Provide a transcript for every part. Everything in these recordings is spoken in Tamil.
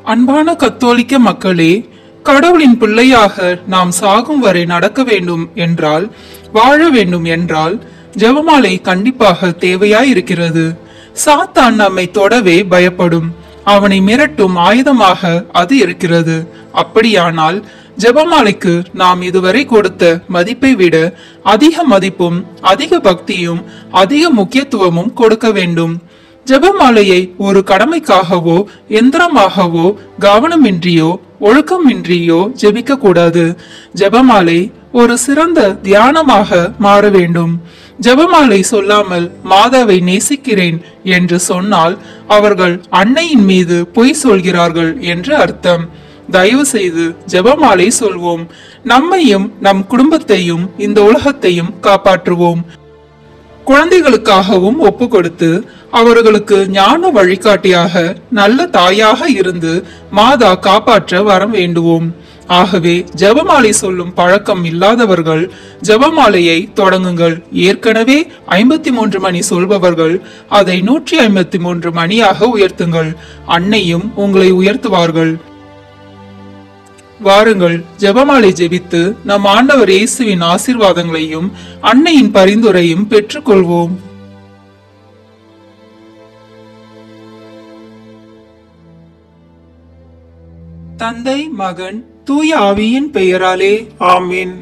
அன்பான கத்தோலிக்க மக்களே கடவுளின் பிள்ளையாக நாம் சாகும் வரை நடக்க வேண்டும் என்றால் வாழ வேண்டும் என்றால் ஜெபமாலை கண்டிப்பாக தேவையாய் இருக்கிறது சாத்தான் நம்மை தொடவே பயப்படும் அவனை மிரட்டும் ஆயுதமாக அது இருக்கிறது அப்படியானால் ஜெபமாலைக்கு நாம் இதுவரை கொடுத்த மதிப்பை விட அதிக மதிப்பும் அதிக பக்தியும் அதிக முக்கியத்துவமும் கொடுக்க வேண்டும் ஜெபமாலையை ஒரு கடமைக்காகவோ எந்திரமாகவோ கவனமின்றியோ ஒழுக்கமின்றியோ ஜெபிக்க கூடாது ஜெபமாலை ஒரு சிறந்த தியானமாக மாற வேண்டும் ஜெபமாலை சொல்லாமல் மாதாவை நேசிக்கிறேன் என்று சொன்னால் அவர்கள் அன்னையின் மீது பொய் சொல்கிறார்கள் என்று அர்த்தம் தயவு செய்து ஜெபமாலை சொல்வோம் நம்மையும் நம் குடும்பத்தையும் இந்த உலகத்தையும் காப்பாற்றுவோம் குழந்தைகளுக்காகவும் ஒப்பு கொடுத்து அவர்களுக்கு ஞான வழிகாட்டியாக நல்ல தாயாக இருந்து மாதா காப்பாற்ற வரம் வேண்டுவோம் ஆகவே ஜெபமாலை சொல்லும் பழக்கம் இல்லாதவர்கள் ஜெபமாலையை தொடங்குங்கள் ஏற்கனவே ஐம்பத்தி மூன்று மணி சொல்பவர்கள் அதை நூற்றி ஐம்பத்தி மூன்று மணியாக உயர்த்துங்கள் அன்னையும் உங்களை உயர்த்துவார்கள் வாருங்கள் ஜெபமாலை ஜெபித்து நம் ஆண்டவர் இயேசுவின் ஆசீர்வாதங்களையும் அன்னையின் பரிந்துரையும் பெற்றுக்கொள்வோம் தந்தை மகன் தூய ஆவியின் பெயராலே ஆமீன்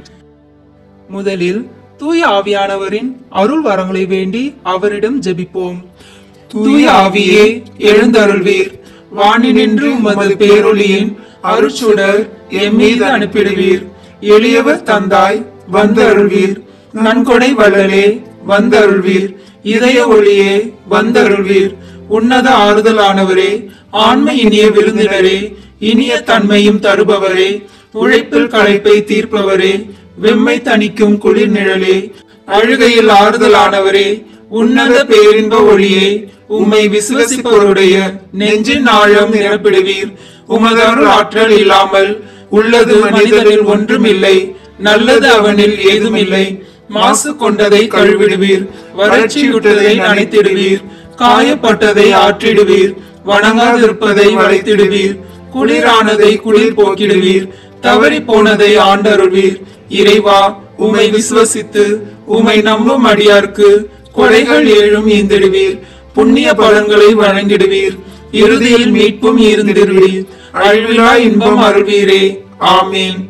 முதலில் தூய ஆவியானவரின் அருள் வரங்களை வேண்டி அவரிடம் ஜெபிப்போம் தூய ஆவியே எழுந்தருள்வீர் வானினின்று உமது பேரொளியின் அருட்சுடர் எம் மீது அனுப்பிடுவீர் எளியவர் தந்தாய் வந்தருள்வீர் நன்கொடை வள்ளலே வந்தருள்வீர் இதய ஒளியே வந்தருள்வீர் உன்னத ஆறுதலானவரே ஆண்மை இனிய விருந்தினரே இனிய தன்மையும் தருபவரே உழைப்பில் களைப்பை தீர்ப்பவரே வெம்மை தணிக்கும் குளிர் நிழலே அழுகையில் ஆறுதலானவரே உன்னத பேரின்ப ஒளியே உம்மை விசுவசிப்பவருடைய நெஞ்சின் ஆழம் நிரப்பிடுவீர் உமது அருள் ஆற்றல் இல்லாமல் உள்ளது மனிதனில் ஒன்றுமில்லை நல்லது அவனில் ஏதுமில்லை மாசு கொண்டதை கழுவிடுவீர் வறட்சியுற்றதை நனைத்திடுவீர் காயப்பட்டதை ஆற்றிடுவீர் வணங்காதிருப்பதை வளைத்திடுவீர் குளிரானதை குளிர் போக்கிடுவீர் தவறி போனதை ஆண்டருள்வீர் இறைவா உம்மை விசுவசித்து உம்மை நம்பும் அடியார்க்கு கொடைகள் ஏழும் ஈந்திடுவீர் புண்ணிய பலன்களை வழங்கிடுவீர் இறுதியில் மீட்பும் ஈர்ந்திடுவீர் அழிவிலா இன்பம் அருள்வீரே ஆமீன்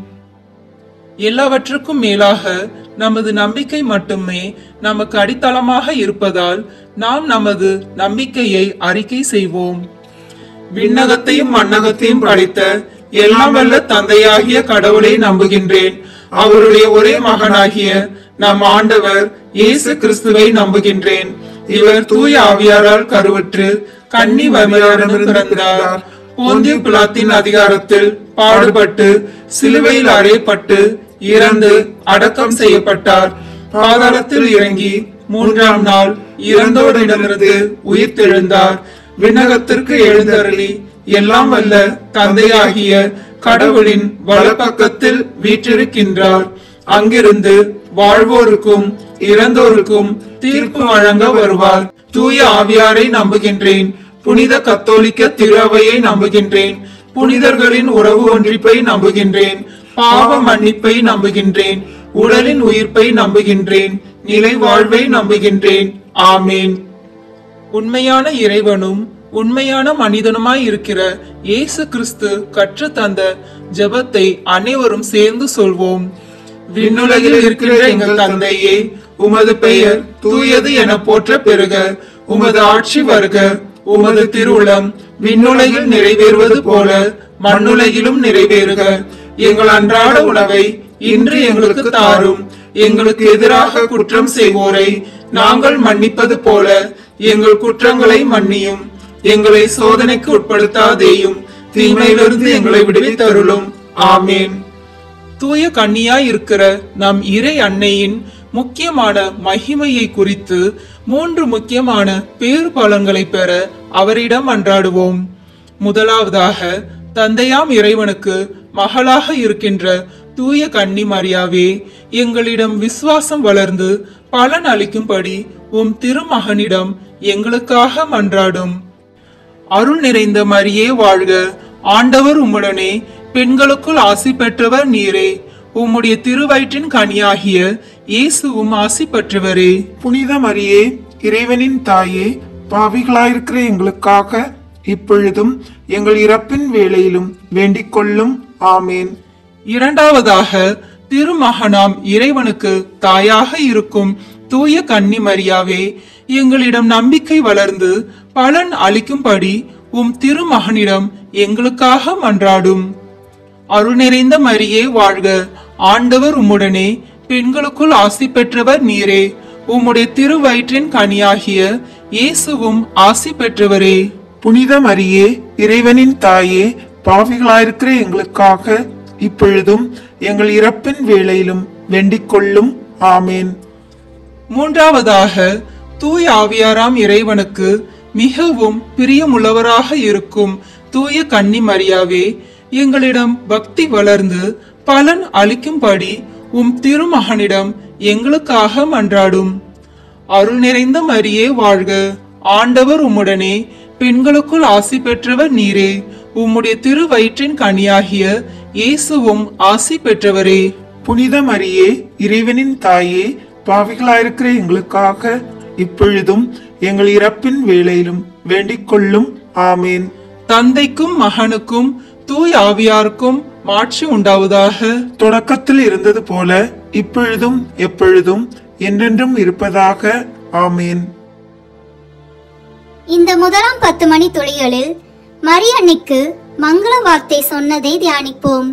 எல்லாவற்றுக்கும் மேலாக நமது நம்பிக்கை மட்டுமே நமக்கு அடித்தளமாக இருப்பதால் நாம் நமது நம்பிக்கையை அறிக்கை செய்வோம் விண்ணகத்தையும் மண்ணகத்தையும் படைத்த எல்லாம் வல்ல தந்தையாகிய கடவுளை நம்புகின்றேன் அவருடைய ஒரே மகனாகிய நம் ஆண்டவர் இயேசு கிறிஸ்துவை நம்புகின்றேன் இவர் தூய ஆவியாரால் கருவுற்று கன்னி வமியாரிடம் பிறந்தார் போந்திய பிலாத்தின் அதிகாரத்தில் பாடுபட்டு சிலுவையில் அறையப்பட்டு இறந்து அடக்கம் செய்யப்பட்டார் பாதாளத்தில் இறங்கி மூன்றாம் நாள் இறந்தோரிடமிருந்து உயிர்த்தெழுந்தார் விண்ணகத்திற்கு எழுந்தருளி எல்லாம் வல்ல தந்தையாகிய கடவுளின் வலப்பக்கத்தில் வீற்றிருக்கின்றார் அங்கிருந்து வாழ்வோருக்கும் இறந்தோருக்கும் தீர்ப்பு வழங்க வருவார் தூய ஆவியாரை நம்புகின்றேன் புனித கத்தோலிக்க திருவையை நம்புகின்றேன் புனிதர்களின் உறவு ஒன்றிப்பை நம்புகின்றேன் பாவ மன்னிப்பை நம்புகின்றேன் உடலின் உயிர்ப்பை நம்புகின்றேன் நிலை வாழ்வை நம்புகின்றேன் ஆமேன் உண்மையான இறைவனும் உண்மையான மனிதனுமாய் இருக்கிற இயேசு கிறிஸ்து கற்று தந்த ஜெபத்தை அனைவரும் சேர்ந்து சொல்வோம் விண்ணுலகில் இருக்கின்ற எங்கள் தந்தையே உமது பெயர் தூயது என போற்ற பெறுக உமது ஆட்சி வருக உமது திருவுளம் விண்ணுலகில் நிறைவேறுவது போல மண்ணுலகிலும் நிறைவேறுக எங்கள் அன்றாட உணவை இன்று எங்களுக்கு தாரும் எங்களுக்கு எதிராக குற்றம் செய்வோரை நாங்கள் மன்னிப்பது போல எங்கள் குற்றங்களை மன்னியும் எங்களை சோதனைக்கு உட்படுத்தாதேயும் தீமையிலிருந்து எங்களை விடுவித்தருளும் ஆமேன் தூய கன்னியாய் இருக்கிற நம் இறை அன்னையின் முக்கியமான மகிமையை குறித்து மூன்று முக்கியமான பேறு பலன்களை பெற அவரிடம் அன்றாடுவோம் முதலாவதாக தந்தையாம் இறைவனுக்கு மகளாக இருக்கின்ற தூய கன்னி மரியாவே எங்களிடம் விசுவாசம் வளர்ந்து பலன் அளிக்கும்படி உம் திருமகனிடம் எங்களுக்காக மன்றாடும் அருள் நிறைந்த மரியே வாழ்க ஆண்டவர் உம்முடனே பெண்களுக்குள் ஆசி பெற்றவர் நீரே உம்முடைய திருவயிற்றின் கனியாகிய இயேசுவும் ஆசி பெற்றவரே புனித மரியே இறைவனின் தாயே பாவிகளாயிருக்கிற எங்களுக்காக இப்பொழுதும் எங்கள் இறப்பின் வேளையிலும் வேண்டிக் கொள்ளும் ஆமேன் இரண்டாவதாக திருமகனாம் இறைவனுக்கு தாயாக இருக்கும் தூய கன்னி மரியாவே எங்களிடம் நம்பிக்கை வளர்ந்து பலன் அளிக்கும்படி உம் திருமகனிடம் எங்களுக்காக மன்றாடும் அருள் நிறைந்த மரியே வாழ்க ஆண்டவர் உம்முடனே பெண்களுக்குள் ஆசி பெற்றவர் நீரே உம்முடைய திருவயிற்றின் கனியாகிய இயேசுவும் ஆசி பெற்றவரே புனித மரியே இறைவனின் தாயே பாவிகளாயிருக்கிற எங்களுக்காக இப்பொழுதும் எங்கள் இறப்பின் வேளையிலும் வேண்டிக் கொள்ளும் ஆமேன் மூன்றாவதாக தூய ஆவியாராம் இறைவனுக்கு மிகவும் பிரியமுள்ளவராக இருக்கும் தூய கன்னி மரியாவே எங்களிடம் பக்தி வளர்ந்து பலன் அளிக்கும்படி உம் திருமகனிடம் எங்களுக்காக மன்றாடும் அருள் நிறைந்த மரியே வாழ்க ஆண்டவர் உம்முடனே பெண்களுக்குள் ஆசி பெற்றவர் நீரே உம்முடைய திருவயிற்றின் கனியாகிய இயேசுவும் ஆசி பெற்றவரே புனித மரியே இறைவனின் தாயே பாவிகளாயிருக்கிற எங்களுக்காக இப்பொழுதும் எங்கள் இறப்பின் வேளையிலும் வேண்டிக் கொள்ளும் ஆமேன் தந்தைக்கும் மகனுக்கும் தூய் ஆவியாருக்கும் மாட்சி உண்டாவதாக தொடக்கத்தில் இருந்தது போல இப்பொழுதும் எப்பொழுதும் என்றென்றும் இருப்பதாக ஆமேன் இந்த முதலாம் பத்து மணி துளிகளில் மரியன்னைக்கு மங்கள வார்த்தை சொன்னதை தியானிப்போம்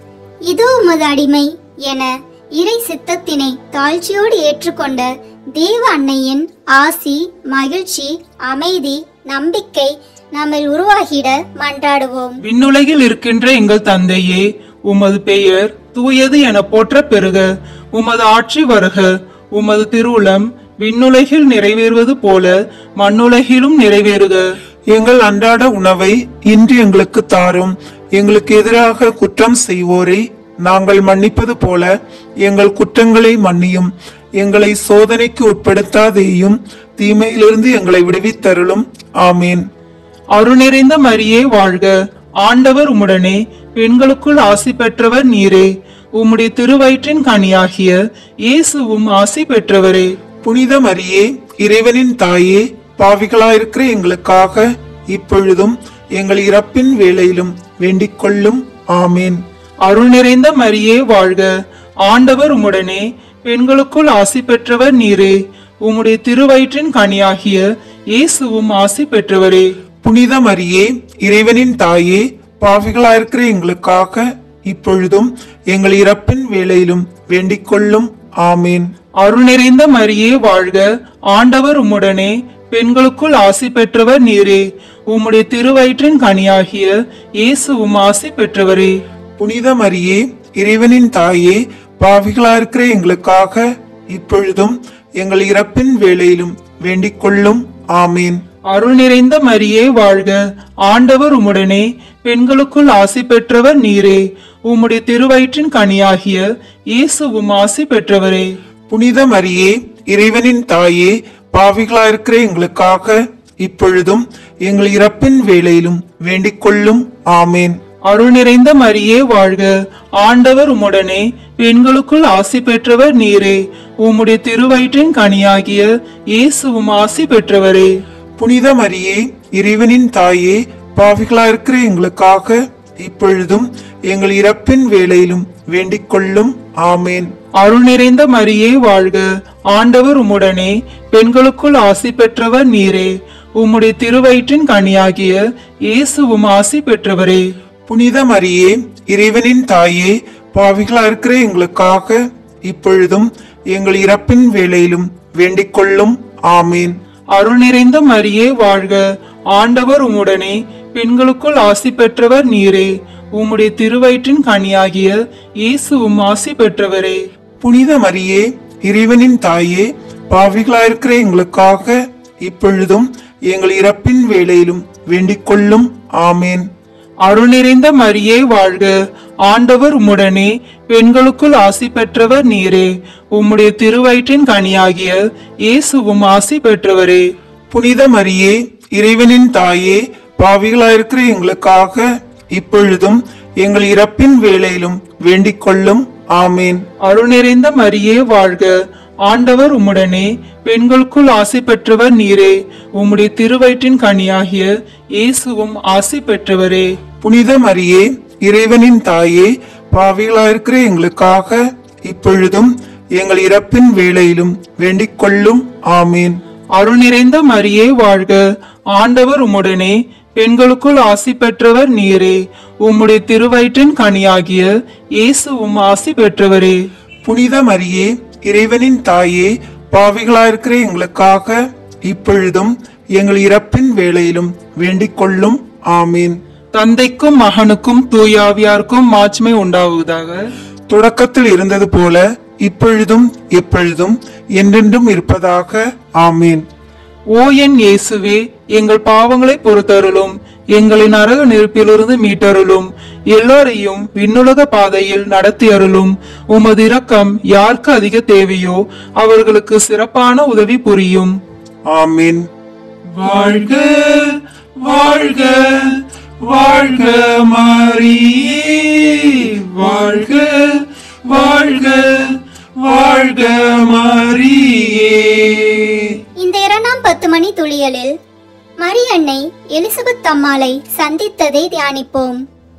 இதோ உமது அடிமை என இறை சித்தத்தினை தாழ்ச்சியோடு ஏற்றுக்கொண்ட தேவ அன்னையின் ஆசி மகிழ்ச்சி அமைதி நம்பிக்கை நம்மில் உருவாகிட மன்றாடுவோம் விண்ணுலகில் இருக்கின்ற எங்கள் தந்தையே உமது பெயர் தூயது என போற்ற பெறுக உமது ஆட்சி வருக உமது திருவுளம் விண்ணுலகில் நிறைவேறுவது போல மண்ணுலகிலும் நிறைவேறுக எங்கள் அன்றாட உணவை இன்று எங்களுக்கு தாரும் எங்களுக்கு எதிராக குற்றம் செய்வோரை நாங்கள் மன்னிப்பது போல எங்கள் குற்றங்களை மன்னியும் எங்களை சோதனைக்கு உட்படுத்தாதேயும் தீமையிலிருந்து எங்களை விடுவித்தருளும் ஆமேன் அருள் நிறைந்த மரியே வாழ்க ஆண்டவர் உம்முடனே பெண்களுக்குள் ஆசி பெற்றவர் நீரே உம்முடைய திருவயிற்றின் கனியாகிய இயேசுவும் ஆசி பெற்றவரே புனித மரியே இறைவனின் தாயே பாவிகளாயிருக்கிற எங்களுக்காக இப்பொழுதும் எங்கள் இறப்பின் வேளையிலும் வேண்டிக் கொள்ளும் ஆமேன் அருள் நிறைந்த மரியே வாழ்க ஆண்டவர் உம்முடனே பெண்களுக்குள் ஆசி பெற்றவர் நீரே உம்முடைய திருவயிற்றின் கனியாகிய இயேசுவும் ஆசி பெற்றவரே புனித மரியே இறைவனின் தாயே பாவிகளாயிருக்கிற எங்களுக்காக இப்பொழுதும் எங்கள் இறப்பின் வேளையிலும் வேண்டிக் கொள்ளும் ஆமேன் அருள் நிறைந்த மரியே வாழ்க ஆண்டவர் உம்முடனே பெண்களுக்குள் ஆசி பெற்றவர் நீரே உம்முடைய திருவயிற்றின் கனியாகிய இயேசுவும் ஆசி பெற்றவரே புனித மரியே இறைவனின் தாயே பாவிகளாயிருக்கிற எங்களுக்காக இப்பொழுதும் எங்கள் இறப்பின் வேளையிலும் வேண்டிக் கொள்ளும் ஆமேன் அருள் நிறைந்த மரியே வாழ்க ஆண்டவர் உம்முடனே பெண்களுக்குள் ஆசி பெற்றவர் நீரே உம்முடைய திருவயிற்றின் கனியாகிய இயேசுவும் ஆசி பெற்றவரே புனித மரியே இறைவனின் தாயே பாவிகளாயிருக்கிற எங்களுக்காக இப்பொழுதும் எங்கள் இறப்பின் வேளையிலும் வேண்டிக் கொள்ளும் ஆமேன் அருள் நிறைந்த மரியே வாழ்க ஆண்டவர் உம்முடனே பெண்களுக்குள் ஆசி பெற்றவர் நீரே உம்முடைய திருவயிற்றின் கனியாகிய இயேசுவும் ஆசி பெற்றவரே புனித மரியே இறைவனின் தாயே பாவிகளாயிருக்கிற எங்களுக்காக இப்பொழுதும் எங்கள் இறப்பின் வேளையிலும் வேண்டிக் கொள்ளும் ஆமேன் அருள் நிறைந்த மரியே வாழ்க ஆண்டவர் உம்முடனே பெண்களுக்குள் ஆசி பெற்றவர் நீரே உம்முடைய திருவயிற்றின் கனியாகிய இயேசுவும் ஆசி பெற்றவரே புனித மரியே இறைவனின் தாயே பாவிகளாயிருக்கிற எங்களுக்காக இப்பொழுதும் எங்கள் இறப்பின் வேளையிலும் வேண்டிக் கொள்ளும் ஆமேன் அருள் நிறைந்த மரியே வாழ்க ஆண்டவர் உம்முடனே பெண்களுக்குள் ஆசி பெற்றவர் நீரே உம்முடைய திருவயிற்றின் கனியாகிய இயேசுவும் ஆசி பெற்றவரே புனித மரியே இறைவனின் தாயே பாவிகளாயிருக்கிற எங்களுக்காக இப்பொழுதும் எங்கள் இறப்பின் வேளையிலும் வேண்டிக் கொள்ளும் ஆமேன் அருள் நிறைந்த மரியே வாழ்க ஆண்டவர் உம்முடனே பெண்களுக்குள் ஆசி பெற்றவர் நீரே உம்முடைய திருவயிற்றின் கனியாகிய இயேசுவும் ஆசி பெற்றவரே புனித மரியே இறைவனின் தாயே பாவிகளாயிருக்கிற எங்களுக்காக இப்பொழுதும் எங்கள் இறப்பின் வேளையிலும் வேண்டிக் கொள்ளும் ஆமேன் அருள் நிறைந்த மரியே வாழ்க ஆண்டவர் உம்முடனே பெண்களுக்குள் ஆசி பெற்றவர் நீரே உம்முடைய திருவயிற்றின் கனியாகிய இயேசுவும் ஆசி பெற்றவரே புனித மரியே இறைவனின் தாயே பாவிகளாயிருக்கிற எங்களுக்காக இப்பொழுதும் எங்கள் இறப்பின் வேளையிலும் வேண்டிக் கொள்ளும் ஆமேன் அருள் நிறைந்த மரியே வாழ்க ஆண்டவர் உம்முடனே பெண்களுக்குள் ஆசி பெற்றவர் நீரே உம்முடைய திருவயிற்றின் கனியாகிய இயேசுவும் ஆசி பெற்றவரே புனித மரியே இறைவனின் தாயே பாவிகளாயிருக்கிற எங்களுக்காக இப்பொழுதும் எங்கள் இறப்பின் வேளையிலும் வேண்டிக் கொள்ளும் ஆமீன் தந்தைக்கும் மகனுக்கும் தூயாவியாருக்கும் மாட்சிமை உண்டாவதாக தொடக்கத்தில் இருந்தது போல இப்பொழுதும் எப்பொழுதும் என்றென்றும் இருப்பதாக ஆமீன் ஓ என் இயேசுவே எங்கள் பாவங்களை பொறுத்தருளும் எங்களை நரக நெருப்பிலிருந்து மீட்டருளும் எல்லோரையும் விண்ணுலக பாதையில் நடத்தி அருளும் உமது இரக்கம் யாருக்கு அதிக தேவையோ அவர்களுக்கு சிறப்பான உதவி புரியும் ஆமீன் வாழ்க வாழ்க வாழ்க மாரியே வாழ்க வாழ்க வாழ்க மாரியே இந்த இரண்டாம் பத்து மணி துளியலில் மரியன்னை எலிசபெத் அம்மாளை சந்தித்ததை தியானிப்போம்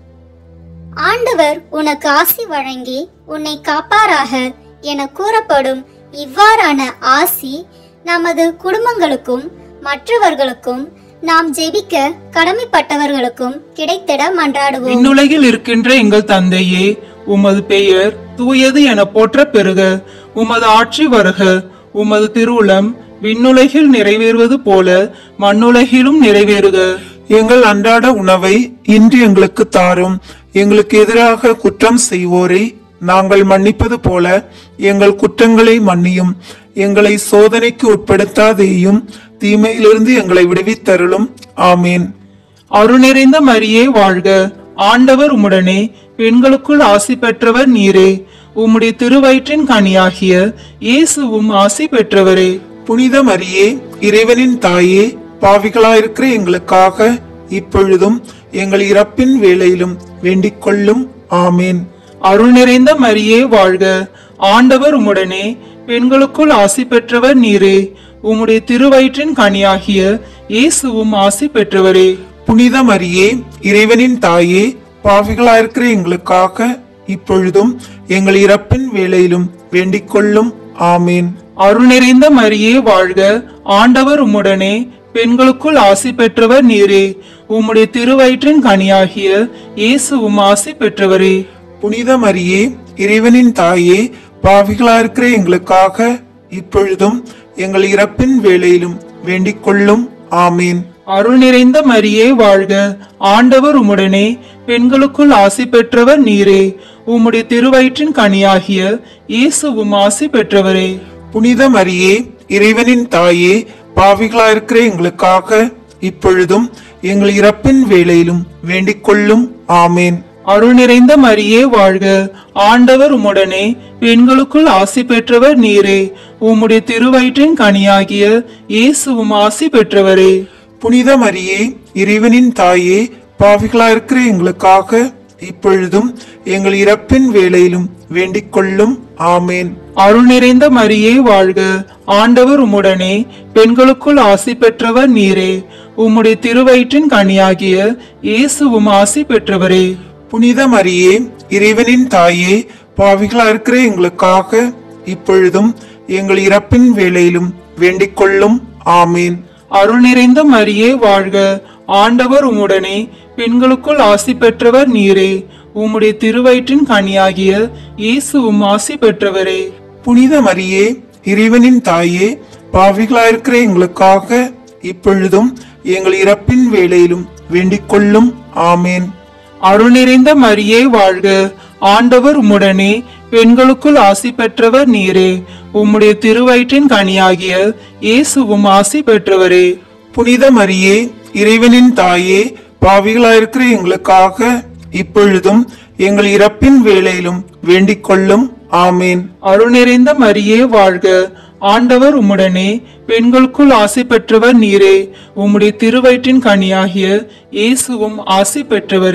ஆண்டவர் உனக்கு ஆசி வழங்கி உன்னை காப்பாராக என கூறப்படும் இவ்வாறான ஆசி நமது குடும்பங்களுக்கும் மற்றவர்களுக்கும் நாம் ஜெபிக்க கடமைப்பட்டவர்களுக்கும் கிடைத்திட மன்றாடுவோம் விண்ணுலகில் இருக்கின்ற எங்கள் தந்தையே உமது பெயர் தூயது என போற்ற பெறுக உமது ஆட்சி வருக உமது திருவுளம் விண்ணுலகில் நிறைவேறுவது போல மண்ணுலகிலும் நிறைவேறுக எங்கள் அன்றாட உணவை இன்று எங்களுக்கு தாரும் எங்களுக்கு எதிராக குற்றம் செய்வோரை நாங்கள் மன்னிப்பது போல எங்கள் குற்றங்களை மன்னியும் எங்களை சோதனைக்கு உட்படுத்தாதேயும் தீமையிலிருந்து எங்களை விடுவித்தருளும் ஆமீன் அருள் நிறைந்த மரியே வாழ்க ஆண்டவர் உம்முடனே பெண்களுக்குள் ஆசி பெற்றவர் நீரே உம்முடைய திருவயிற்றின் கனியாகிய இயேசுவும் ஆசி பெற்றவரே புனித மரியே இறைவனின் தாயே பாவிகளாயிருக்கிற எங்களுக்காக இப்பொழுதும் எங்கள் இறப்பின் வேளையிலும் வேண்டிக் கொள்ளும் ஆமீன் அருள் நிறைந்த மரியே வாழ்க ஆண்டவர் உம்முடனே பெண்களுக்குள் ஆசி பெற்றவர் நீரே உம்முடைய திருவயிற்றின் கனியாகிய இயேசுவும் ஆசி பெற்றவரே புனித மரியே இறைவனின் தாயே பாவிகளாயிருக்கிற எங்களுக்காக இப்பொழுதும் எங்கள் இறப்பின் வேளையிலும் வேண்டிக் கொள்ளும் ஆமீன் அருள் நிறைந்த மரியே வாழ்க ஆண்டவர் உம்முடனே பெண்களுக்குள் ஆசி பெற்றவர் நீரே உம்முடைய திருவயிற்றின் கனியாகிய இயேசுவும் ஆசி பெற்றவரே புனித மரியே இறைவனின் தாயே பாவிகளாயிருக்கிற எங்களுக்காக இப்பொழுதும் எங்கள் இறப்பின் வேளையிலும் வேண்டிக் கொள்ளும் ஆமீன் அருள் நிறைந்த மரியே வாழ்க ஆண்டவர் உம்முடனே பெண்களுக்குள் ஆசி பெற்றவர் நீரே உம்முடைய திருவயிற்றின் கனியாகிய இயேசுவும் ஆசி பெற்றவரே புனித மரியே இறைவனின் தாயே பாவிகளாயிருக்கிற எங்களுக்காக இப்பொழுதும் எங்கள் இறப்பின் வேளையிலும் வேண்டிக் கொள்ளும் ஆமேன் அருள் நிறைந்த மரியே வாழ்க ஆண்டவர் உம்முடனே பெண்களுக்குள் ஆசி பெற்றவர் நீரே உம்முடைய திருவயிற்றின் கனியாகிய இயேசுவும் ஆசி பெற்றவரே புனித மரியே இறைவனின் தாயே பாவிகளாயிருக்கிற எங்களுக்காக இப்பொழுதும் எங்கள் இறப்பின் வேளையிலும் வேண்டிக் கொள்ளும் ஆமேன் அருள் நிறைந்த மரியே வாழ்க ஆண்டவர் உம்முடனே பெண்களுக்குள் ஆசி பெற்றவர் நீரே உம்முடைய திருவயிற்றின் கனியாகிய இயேசுவும் ஆசி பெற்றவரே புனித மரியே இறைவனின் தாயே பாவிகளாயிருக்கிற எங்களுக்காக இப்பொழுதும் எங்கள் இறப்பின் வேளையிலும் வேண்டிக் கொள்ளும் ஆமேன் அருள் நிறைந்த மரியே வாழ்க ஆண்டவர் உம்முடனே பெண்களுக்குள் ஆசி பெற்றவர் நீரே உம்முடைய திருவயிற்றின் கனியாகிய இயேசுவும் ஆசி பெற்றவரே புனித மரியே இறைவனின் தாயே பாவிகளாயிருக்கிற எங்களுக்காக இப்பொழுதும் எங்கள் இறப்பின் வேளையிலும் வேண்டிக் கொள்ளும் ஆமேன் அருள் நிறைந்த மரியே வாழ்க ஆண்டவர் உம்முடனே பெண்களுக்குள் ஆசி பெற்றவர் நீரே உம்முடைய திருவயிற்றின் கனியாகிய இயேசுவும் ஆசி பெற்றவரே புனித மரியே இறைவனின் தாயே பாவிகளாயிருக்கிற எங்களுக்காக இப்பொழுதும் எங்கள் இறப்பின் வேளையிலும் வேண்டிக் கொள்ளும் ஆமேன் அருள் நிறைந்த மரியே வாழ்க ஆண்டவர் உம்முடனே பெண்களுக்குள் ஆசி பெற்றவர் நீரே உம்முடைய திருவயிற்றின் கனியாகிய இயேசுவும் ஆசி பெற்றவரே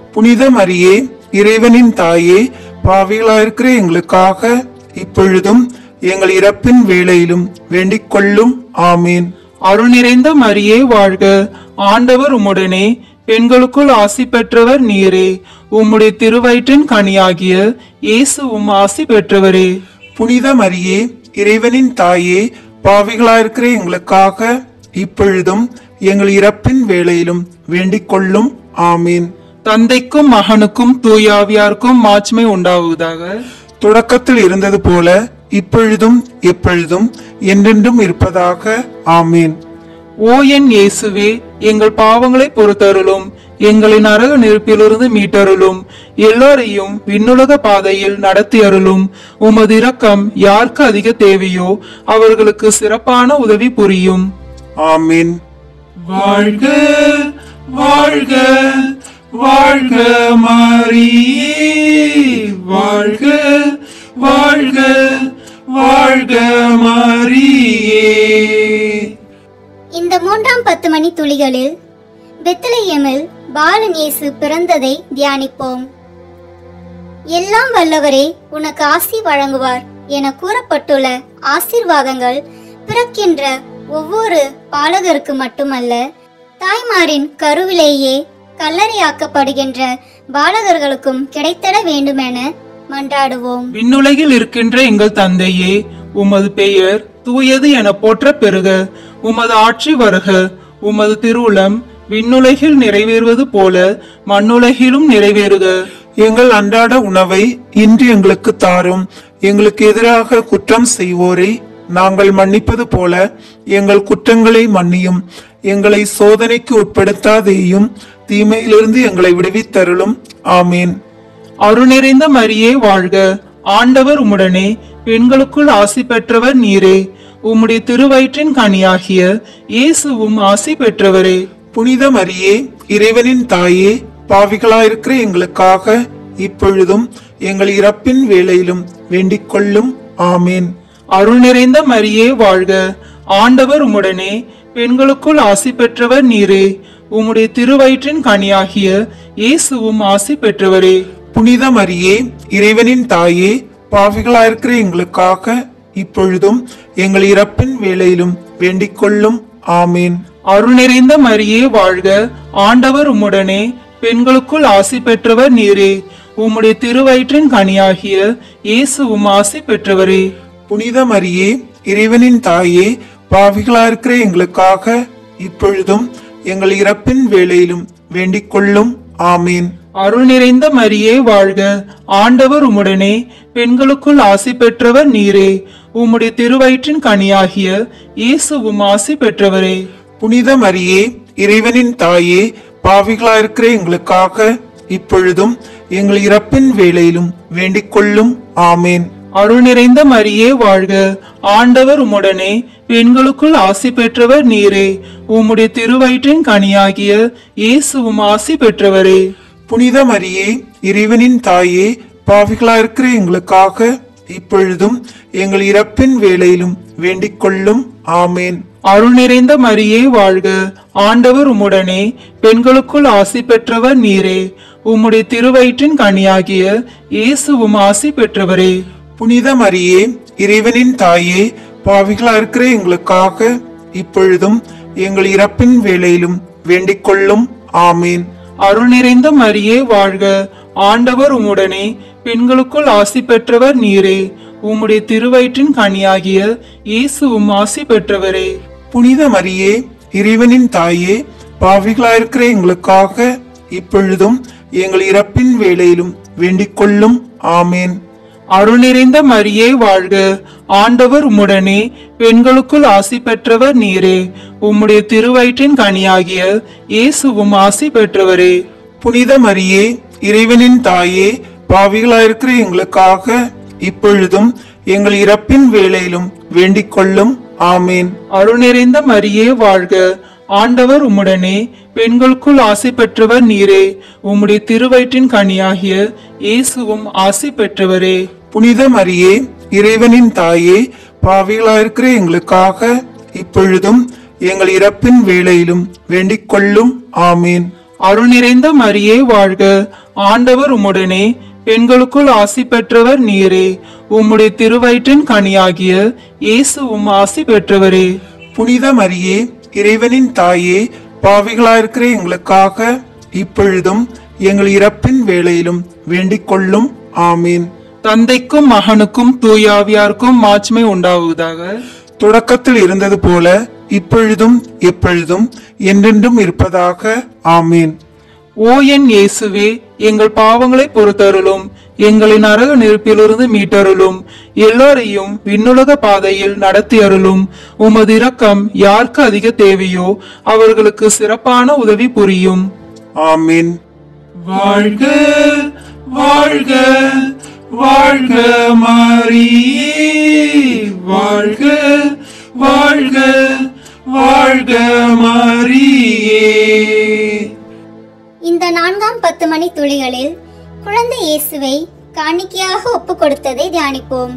புனித மரியே இறைவனின் தாயே பாவிகளாயிருக்கிற எங்களுக்காக இப்பொழுதும் எங்கள் இறப்பின் வேளையிலும் வேண்டிக் கொள்ளும் ஆமீன் அருள் நிறைந்த மரியே வாழ்க ஆண்டவர் உம்முடனே பெண்களுக்குள் ஆசி பெற்றவர் நீரே உம்முடைய திருவயிற்றின் கனியாகிய இயேசு உம் ஆசி பெற்றவரே புனித மரியே இறைவனின் தாயே பாவிகளாயிருக்கிற எங்களுக்காக இப்பொழுதும் எங்கள் இறப்பின் வேளையிலும் வேண்டிக் கொள்ளும் ஆமீன் தந்தைக்கும் மகனுக்கும் தூயாவியாருக்கும் மாட்சிமை உண்டாவதாக தொடக்கத்தில் இருந்தது போல இப்பொழுதும் எப்பொழுதும் என்றென்றும் இருப்பதாக ஆமீன் ஓ என் இயேசுவே எங்கள் பாவங்களை பொறுத்தருளும் எங்களை நரக நெருப்பிலிருந்து மீட்டருளும் எல்லோரையும் விண்ணுலக பாதையில் நடத்தி அருளும் உமது இரக்கம் யாருக்கு அதிக தேவையோ அவர்களுக்கு சிறப்பான உதவி புரியும் ஆமீன் வாழ்க வாழ்க வாழ்க மாரியே வாழ்க வாழ்க வாழ்க மாரியே இந்த மூன்றாம் பத்து மணி துளிகளில் பெத்லஹேமில் பாலன் இயேசு பிறந்ததை தியானிப்போம் எல்லாம் வல்லவரே உனக்கு ஆசி வழங்குவார் என கூறப்பட்டுள்ள ஆசீர்வாதங்கள் பிறக்கின்ற ஒவ்வொரு பாலகருக்கு மட்டுமல்ல தாய்மாரின் கருவிலேயே கல்லறையாக்கப்படுகின்ற பாலகர்களுக்கும் கிடைத்திட வேண்டுமென மன்றாடுவோம் விண்ணுலகில் இருக்கின்ற எங்கள் தந்தையே உமது பெயர் தூயது என போற்ற பெறுக உமது ஆட்சி வருக உமது திருவுளம் விண்ணுலகில் நிறைவேறுவது போல மண்ணுலகிலும் நிறைவேறுக எங்கள் அன்றாட உணவை இன்று எங்களுக்கு தாரும் எங்களுக்கு எதிராக குற்றம் செய்வோரை நாங்கள் மன்னிப்பது போல எங்கள் குற்றங்களை மன்னியும் எங்களை சோதனைக்கு உட்படுத்தாதேயும் தீமையிலிருந்து எங்களை விடுவித்தருளும் ஆமீன் அருள் நிறைந்த மரியே வாழ்க ஆண்டவர் உம்முடனே பெண்களுக்குள் ஆசி பெற்றவர் நீரே உம்முடைய திருவயிற்றின் கனியாகிய இயேசுவும் ஆசி பெற்றவரே புனித மரியே இறைவனின் தாயே பாவிகளாயிருக்கிற எங்களுக்காக இப்பொழுதும் எங்கள் இறப்பின் வேளையிலும் வேண்டிக் கொள்ளும் ஆமீன் அருள் நிறைந்த மரியே வாழ்க ஆண்டவர் உம்முடனே பெண்களுக்குள் ஆசி பெற்றவர் நீரே உம்முடைய திருவயிற்றின் கனியாகிய இயேசுவும் ஆசி பெற்றவரே புனித மரியே இறைவனின் தாயே பாவிகளாயிருக்கிற எங்களுக்காக இப்பொழுதும் எங்கள் இறப்பின் வேளையிலும் வேண்டிக் கொள்ளும் ஆமீன் அருள் நிறைந்த மரியே வாழ்க ஆண்டவர் உம்முடனே பெண்களுக்குள் ஆசி பெற்றவர் நீரே உம்முடைய திருவயிற்றின் கனியாகிய இயேசுவும் ஆசி பெற்றவரே புனித மரியே இறைவனின் தாயே பாவிகளாயிருக்கிற எங்களுக்காக இப்பொழுதும் எங்கள் இறப்பின் வேளையிலும் வேண்டிக் கொள்ளும் ஆமீன் அருள் நிறைந்த மரியே வாழ்க ஆண்டவர் உம்முடனே பெண்களுக்குள் ஆசி பெற்றவர் நீரே உம்முடைய திருவயிற்றின் கனியாகிய இயேசுவும் ஆசி பெற்றவரே புனித மரியே இறைவனின் தாயே பாவிகளாயிருக்கிற எங்களுக்காக இப்பொழுதும் எங்கள் இறப்பின் வேளையிலும் வேண்டிக் கொள்ளும் ஆமீன் அருள் நிறைந்த மரியே வாழ்க ஆண்டவர் உம்முடனே பெண்களுக்குள் ஆசி பெற்றவர் நீரே உம்முடைய திருவயிற்றின் கனியாகிய இயேசுவும் ஆசி பெற்றவரே புனித மரியே இறைவனின் தாயே பாவிகளாயிருக்கிற எங்களுக்காக இப்பொழுதும் எங்கள் இறப்பின் வேளையிலும் வேண்டிக் கொள்ளும் ஆமேன் அருள் நிறைந்த மரியே வாழ்க ஆண்டவர் உம்முடனே பெண்களுக்குள் ஆசி பெற்றவர் நீரே உம்முடைய திருவயிற்றின் கனியாகிய இயேசுவும் ஆசி பெற்றவரே புனித மரியே இறைவனின் தாயே பாவிகளாயிருக்கிற எங்களுக்காக இப்பொழுதும் எங்கள் இறப்பின் வேளையிலும் வேண்டிக் கொள்ளும் ஆமேன் அருள் நிறைந்த மரியே வாழ்க ஆண்டவர் உம்முடனே பெண்களுக்குள் ஆசி பெற்றவர் நீரே உம்முடைய திருவயிற்றின் கனியாகிய இயேசுவும் ஆசி பெற்றவரே புனித மரியே இறைவனின் தாயே பாவிகளாயிருக்கிற எங்களுக்காக இப்பொழுதும் எங்கள் இறப்பின் வேளையிலும் வேண்டிக் கொள்ளும் ஆமேன் அருள் நிறைந்த மரியே வாழ்க ஆண்டவர் உம்முடனே பெண்களுக்குள் ஆசி பெற்றவர் நீரே உம்முடைய திருவயிற்றின் கனியாகிய இயேசுவும் ஆசி பெற்றவரே புனித மரியே இறைவனின் தாயே பாவிகளாயிருக்கிற எங்களுக்காக இப்பொழுதும் எங்கள் இறப்பின் வேளையிலும் வேண்டிக் கொள்ளும் ஆமேன் அருள் நிறைந்த மரியே வாழ்க ஆண்டவர் உம்முடனே பெண்களுக்குள் ஆசி பெற்றவர் நீரே உம்முடைய திருவயிற்றின் கனியாகிய இயேசுவும் ஆசி பெற்றவரே புனித மரியே இறைவனின் தாயே பாவிகளாயிருக்கிற எங்களுக்காக இப்பொழுதும் எங்கள் இறப்பின் வேளையிலும் வேண்டிக் கொள்ளும் ஆமேன் அருள் நிறைந்த மரியே வாழ்க ஆண்டவர் உம்முடனே பெண்களுக்குள் ஆசி பெற்றவர் நீரே உம்முடைய திருவயிற்றின் கனியாகிய இயேசு உம் ஆசி பெற்றவரே புனித மரியே இறைவனின் தாயே பாவிகளாயிருக்கிற எங்களுக்காக இப்பொழுதும் எங்கள் இறப்பின் வேளையிலும் வேண்டிக் கொள்ளும் ஆமீன் தந்தைக்கும் மகனுக்கும் தூயாவியாருக்கும் மாட்சிமை உண்டாவதாக தொடக்கத்தில் இருந்தது போல இப்பொழுதும் எப்பொழுதும் என்றென்றும் இருப்பதாக ஆமீன் ஓ என் இயேசுவே எங்கள் பாவங்களை பொறுத்தருளும் எங்களை நரக நெருப்பிலிருந்து மீட்டருளும் எல்லோரையும் விண்ணுலக பாதையில் நடத்தி அருளும் உமது இரக்கம் யாருக்கு அதிக தேவையோ அவர்களுக்கு சிறப்பான உதவி புரியும் ஆமீன் வாழ்க வாழ்க வாழ்க மாரியே வாழ்க வாழ்க வாழ்க மாரியே இந்த நான்காம் பத்து மணி துளிகளில் குழந்தை இயேசுவை காணிக்கையாக ஒப்பு கொடுத்ததை தியானிப்போம்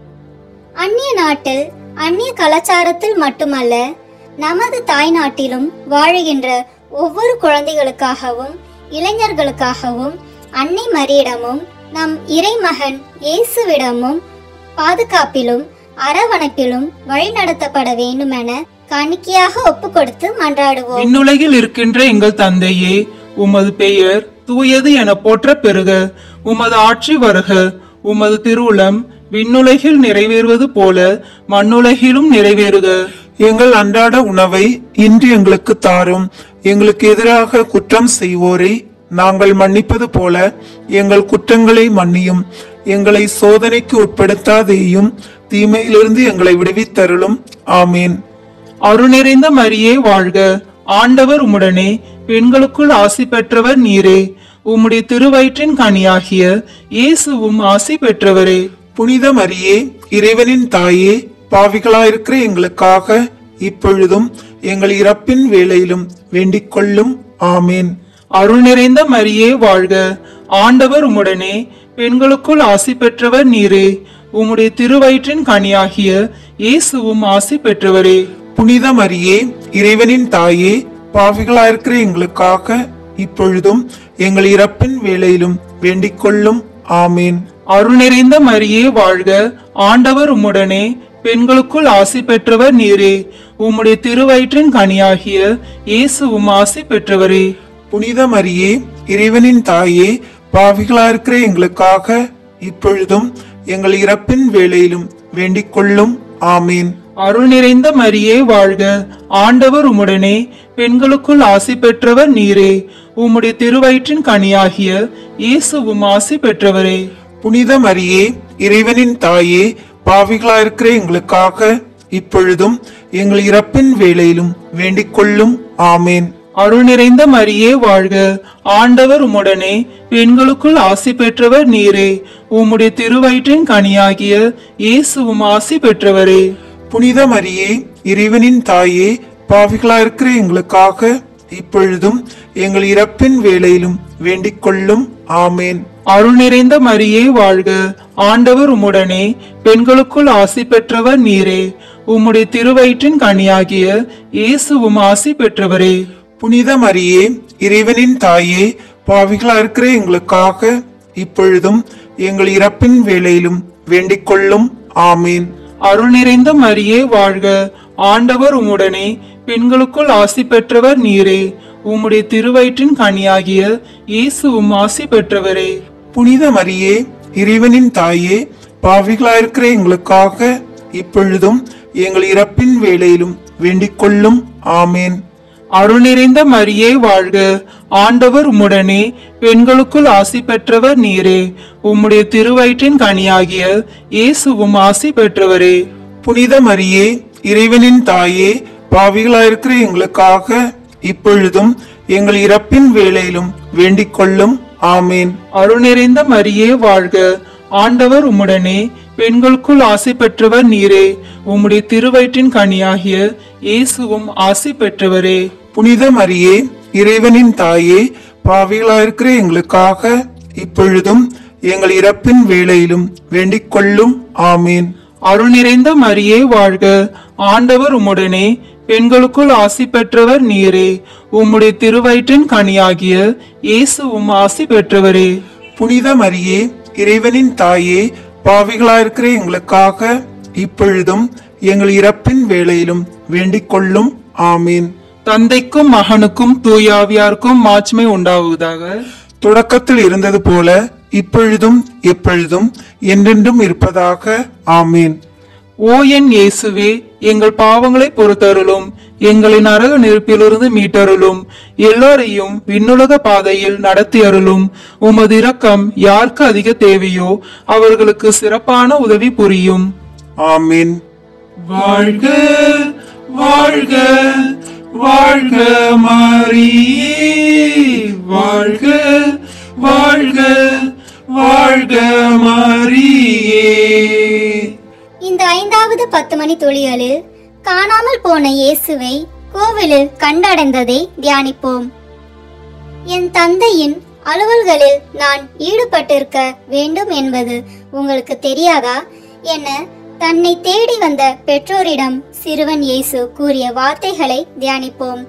அந்நிய நாட்டில் அந்நிய கலாச்சாரத்தில் மட்டுமல்ல நமது தாய் நாட்டிலும் வாழுகின்ற ஒவ்வொரு குழந்தைகளுக்காகவும் இளைஞர்களுக்காகவும் அன்னை மரியிடமும் நம் இறைமகன் இயேசுவிடமும் பாதுகாப்பிலும் அரவணைப்பிலும் வழிநடத்தப்பட வேண்டுமென காணிக்கையாக ஒப்பு கொடுத்து மன்றாடுவோம் விண்ணுலகில் இருக்கின்ற எங்கள் தந்தையே உமது பெயர் தூயது என போற்ற பெறுக உமது ஆட்சி வருக உமது திருவுளம் விண்ணுலகில் நிறைவேறுவது போல மண்ணுலகிலும் நிறைவேறுக எங்கள் அன்றாட உணவை இன்று எங்களுக்கு தாரும் எங்களுக்கு எதிராக குற்றம் செய்வோரை நாங்கள் மன்னிப்பது போல எங்கள் குற்றங்களை மன்னியும் எங்களை சோதனைக்கு உட்படுத்தாதேயும் தீமையிலிருந்து எங்களை விடுவித்தருளும் ஆமீன் அருள் நிறைந்த மரியே வாழ்க ஆண்டவர் உம்முடனே பெண்களுக்குள் ஆசி பெற்றவர் நீரே உம்முடைய திருவயிற்றின் கனியாகிய இயேசுவும் ஆசி பெற்றவரே புனித மரியே இறைவனின் தாயே பாவிகளாயிருக்கிற எங்களுக்காக இப்பொழுதும் எங்கள் இறப்பின் வேளையிலும் வேண்டிக் கொள்ளும் ஆமீன் அருள் நிறைந்த மரியே வாழ்க ஆண்டவர் உம்முடனே பெண்களுக்குள் ஆசி பெற்றவர் நீரே உம்முடைய திருவயிற்றின் கனியாகிய இயேசுவும் ஆசி பெற்றவரே புனித மரியே இறைவனின் தாயே பாவிகளாயிருக்கிற எங்களுக்காக இப்பொழுதும் எங்கள் இறப்பின் வேளையிலும் வேண்டிக் கொள்ளும் ஆமீன் அருள் நிறைந்த மரியே வாழ்க ஆண்டவர் உம்முடனே பெண்களுக்குள் ஆசி பெற்றவர் நீரே உம்முடைய திருவயிற்றின் கனியாகிய இயேசுவும் ஆசி பெற்றவரே புனித மரியே இறைவனின் தாயே பாவிகளாயிருக்கிற எங்களுக்காக இப்பொழுதும் எங்கள் இறப்பின் வேளையிலும் வேண்டிக் கொள்ளும் ஆமீன் அருள் நிறைந்த மரியே வாழ்க ஆண்டவர் உம்முடனே பெண்களுக்குள் ஆசி பெற்றவர் நீரே உம்முடைய திருவயிற்றின் கனியாகிய இயேசுவும் ஆசி பெற்றவரே புனித மரியே இறைவனின் தாயே பாவிகளாயிருக்கிற எங்களுக்காக இப்பொழுதும் எங்கள் இறப்பின் வேளையிலும் வேண்டிக் கொள்ளும் ஆமேன் அருள் நிறைந்த மரியே வாழ்க ஆண்டவர் உம்முடனே பெண்களுக்குள் ஆசி பெற்றவர் நீரே உம்முடைய திருவயிற்றின் கனியாகிய இயேசுவும் ஆசி பெற்றவரே புனித மரியே இறைவனின் தாயே பாவிகளாயிருக்கிற எங்களுக்காக இப்பொழுதும் எங்கள் இறப்பின் வேளையிலும் வேண்டிக் கொள்ளும் ஆமேன் அருள் நிறைந்த மரியே வாழ்க ஆண்டவர் உம்முடனே பெண்களுக்குள் ஆசி பெற்றவர் நீரே உம்முடைய திருவயிற்றின் கனியாகிய இயேசுவும் ஆசி பெற்றவரே புனித மரியே இறைவனின் தாயே பாவிகளாயிருக்கிற எங்களுக்காக இப்பொழுதும் எங்கள் இறப்பின் வேளையிலும் வேண்டிக் கொள்ளும் ஆமேன் அருள் நிறைந்த மரியே வாழ்க ஆண்டவர் உம்முடனே பெண்களுக்குள் ஆசி பெற்றவர் நீரே உம்முடைய திருவயிற்றின் கனியாகிய இயேசுவும் ஆசி பெற்றவரே புனித மரியே இறைவனின் தாயே பாவிகளாயிருக்கிற எங்களுக்காக இப்பொழுதும் எங்கள் இறப்பின் வேளையிலும் வேண்டிக் கொள்ளும் ஆமேன் அருள் நிறைந்த மரியே வாழ்க ஆண்டவர் உம்முடனே பெண்களுக்குள் ஆசி பெற்றவர் நீரே உம்முடைய திருவயிற்றின் கனியாகிய இயேசுவும் ஆசி பெற்றவரே புனித மரியே இறைவனின் தாயே பாவிகளாயிருக்கிற எங்களுக்காக இப்பொழுதும் எங்கள் இறப்பின் வேளையிலும் வேண்டிக் கொள்ளும் ஆமேன் அருள் நிறைந்த மரியே வாழ்க ஆண்டவர் உம்முடனே பெண்களுக்குள் ஆசி பெற்றவர் நீரே உம்முடைய திருவயிற்றின் கனியாகிய இயேசுவும் ஆசி பெற்றவரே புனித மரியே இறைவனின் தாயே பாவிகளாயிருக்கிற எங்களுக்காக இப்பொழுதும் எங்கள் இறப்பின் வேளையிலும் வேண்டிக் கொள்ளும் ஆமேன் அருள் நிறைந்த மரியே வாழ்க ஆண்டவர் உம்முடனே பெண்களுக்குள் ஆசி பெற்றவர் நீரே உம்முடைய திருவயிற்றின் கனியாகிய இயேசுவும் ஆசி பெற்றவரே புனித மரியே இறைவனின் தாயே பாவிகளாயிருக்கிற எங்களுக்காக இப்பொழுதும் எங்கள் இறப்பின் வேளையிலும் வேண்டிக் கொள்ளும் ஆமீன் தந்தைக்கும் மகனுக்கும் தூயாவியாருக்கும் மாட்சிமை உண்டாவதாக தொடக்கத்தில் இருந்தது போல இப்பொழுதும் எப்பொழுதும் என்றென்றும் இருப்பதாக ஆமீன் ஓ என் இயேசுவே எங்கள் பாவங்களை பொறுத்தருளும் எங்களை நரக நெருப்பிலிருந்து மீட்டருளும் எல்லோரையும் விண்ணுலக பாதையில் நடத்தி அருளும் உமது இரக்கம் யாருக்கு அதிக தேவையோ அவர்களுக்கு சிறப்பான உதவி புரியும் ஆமீன் வாழ்க வாழ்க வாழ்க மாரியே வாழ்க வாழ்க வாழ்க மாரியே இந்த ஐந்தாவது பத்து மணி துளிகளில் காணாமல் போன இயேசுவை கோவிலில் கண்டடைந்ததை தியானிப்போம் என் தந்தையின் அலுவல்களில் நான் ஈடுபட்டிருக்க வேண்டும் என்பது உங்களுக்கு தெரியாதா என தன்னை தேடி வந்த பெற்றோரிடம் சிறுவன் இயேசு கூறிய வார்த்தைகளை தியானிப்போம்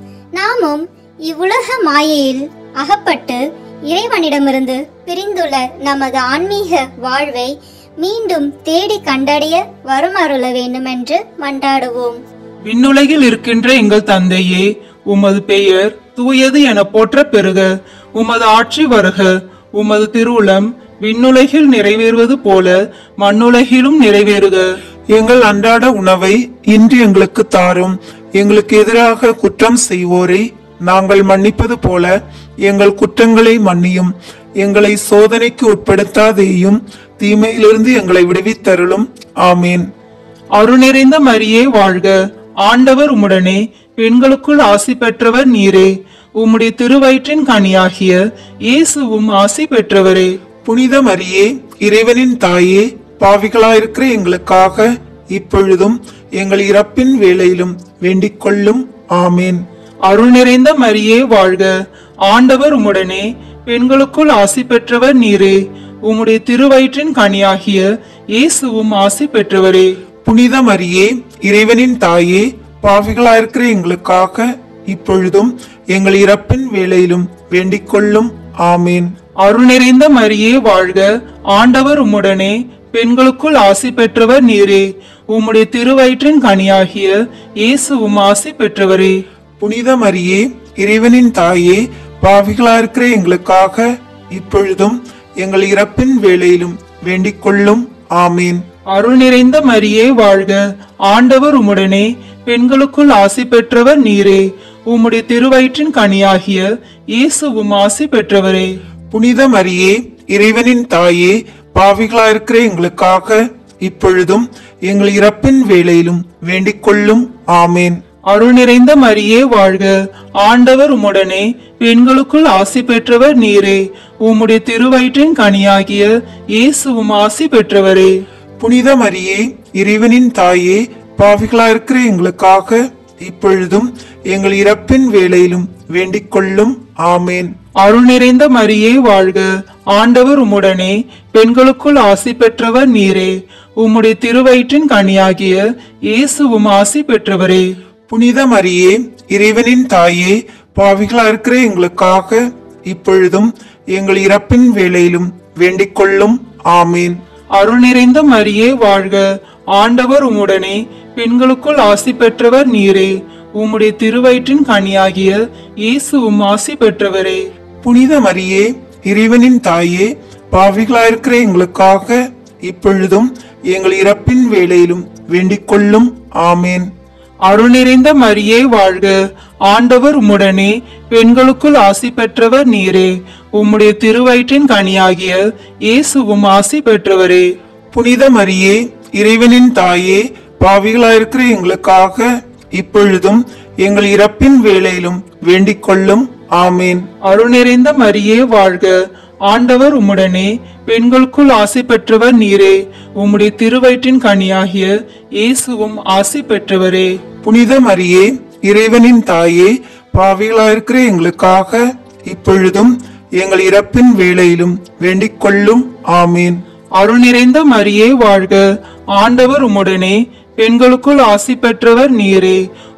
நாமும் இவ்வுலக மாயையில் அகப்பட்டு இறைவனிடமிருந்து பிரிந்துள்ள நமது ஆன்மீக வாழ்வை மீண்டும் தேடி கண்டடைய வருமருள வேண்டுமென்று மன்றாடுவோம் விண்ணுலகில் இருக்கின்ற எங்கள் தந்தையே உமது பெயர் தூயது என போற்ற பெறுக உமது ஆட்சி வருக உமது திருவுளம் விண்ணுலகில் நிறைவேறுவது போல மண்ணுலகிலும் நிறைவேறுக எங்கள் அன்றாட உணவை இன்று எங்களுக்கு தாரும் எங்களுக்கு எதிராக குற்றம் செய்வோரை நாங்கள் மன்னிப்பது போல எங்கள் குற்றங்களை மன்னியும் எங்களை சோதனைக்கு உட்படுத்தாதேயும் தீமையிலிருந்து எங்களை விடுவித்தருளும் ஆமீன் அருணிறைந்த மரியே வாழ்க ஆண்டவர் உம்முடனே பெண்களுக்குள் ஆசி பெற்றவர் நீரே உம்முடைய திருவயிற்றின் கனியாகிய இயேசுவும் ஆசி பெற்றவரே புனித மரியே இறைவனின் தாயே பாவிகளாயிருக்கிற எங்களுக்காக இப்பொழுதும் எங்கள் இறப்பின் வேளையிலும் வேண்டிக் கொள்ளும் ஆமீன் அருள் நிறைந்த மரியே வாழ்க ஆண்டவர் உம்முடனே பெண்களுக்குள் ஆசி பெற்றவர் நீரே உம்முடைய திருவயிற்றின் கனியாகிய இயேசுவும் ஆசி பெற்றவரே புனித மரியே இறைவனின் தாயே பாவிகளாயிருக்கிற எங்களுக்காக இப்பொழுதும் எங்கள் இறப்பின் வேளையிலும் வேண்டிக் கொள்ளும் ஆமீன் அருள் நிறைந்த மரியே வாழ்க ஆண்டவர் உம்முடனே பெண்களுக்குள் ஆசி பெற்றவர் நீரே உம்முடைய திருவயிற்றின் கனியாகிய இயேசுவும் ஆசி பெற்றவரே புனித மரியே இறைவனின் தாயே பாவிகளாயிருக்கிற எங்களுக்காக இப்பொழுதும் எங்கள் இறப்பின் வேளையிலும் வேண்டிக் கொள்ளும் ஆமீன் அருள் நிறைந்த மரியே வாழ்க ஆண்டவர் உம்முடனே பெண்களுக்குள் ஆசி பெற்றவர் நீரே உம்முடைய திருவயிற்றின் கனியாகிய இயேசுவும் ஆசி பெற்றவரே புனித மரியே இறைவனின் தாயே பாவிகளாயிருக்கிற எங்களுக்காக இப்பொழுதும் எங்கள் இறப்பின் வேளையிலும் வேண்டிக் கொள்ளும் ஆமேன் அருள் நிறைந்த மரியே வாழ்க ஆண்டவர் உம்முடனே பெண்களுக்குள் ஆசி பெற்றவர் நீரே உம்முடைய திருவயிற்றின் கனியாகிய இயேசுவும் ஆசி பெற்றவரே புனித மரியே இறைவனின் தாயே பாவிகளாயிருக்கிற எங்களுக்காக இப்பொழுதும் எங்கள் இறப்பின் வேளையிலும் வேண்டிக் கொள்ளும் ஆமேன் அருள் நிறைந்த மரியே வாழ்க ஆண்டவர் உம்முடனே பெண்களுக்குள் ஆசி பெற்றவர் நீரே உம்முடைய திருவயிற்றின் கனியாகிய இயேசுவும் ஆசி பெற்றவரே புனித மரியே இறைவனின் தாயே பாவிகளாயிருக்கிற எங்களுக்காக இப்பொழுதும் எங்கள் இறப்பின் வேளையிலும் வேண்டிக் கொள்ளும் ஆமேன் அருள் நிறைந்த மரியே வாழ்க ஆண்டவர் உம்முடனே பெண்களுக்குள் ஆசி பெற்றவர் நீரே உம்முடைய திருவயிற்றின் கனியாகிய இயேசுவும் ஆசி பெற்றவரே புனித மரியே இறைவனின் தாயே பாவிகளாயிருக்கிற எங்களுக்காக இப்பொழுதும் எங்கள் இறப்பின் வேளையிலும் வேண்டிக் கொள்ளும் ஆமேன் அருள் நிறைந்த மரியே வாழ்க ஆண்டவர் உம்முடனே பெண்களுக்குள் ஆசி பெற்றவர் நீரே உம்முடைய திருவயிற்றின் கனியாகிய இயேசுவும் ஆசி பெற்றவரே புனித மரியே இறைவனின் தாயே பாவிகளாயிருக்கிற எங்களுக்காக இப்பொழுதும் எங்கள் இறப்பின் வேளையிலும் வேண்டிக் கொள்ளும் ஆமேன் அருள் நிறைந்த மரியே வாழ்க ஆண்டவர் உம்முடனே பெண்களுக்குள் ஆசி பெற்றவர் நீரே உம்முடைய திருவயிற்றின் கனியாகிய இயேசுவும் ஆசி பெற்றவரே புனித மரியே இறைவனின் தாயே பாவிகளாயிருக்கிற எங்களுக்காக இப்பொழுதும் எங்கள் இறப்பின் வேளையிலும் வேண்டிக் கொள்ளும் ஆமேன் அருள் நிறைந்த மரியே வாழ்க ஆண்டவர் உம்முடனே பெண்களுக்குள் ஆசி பெற்றவர் நீரே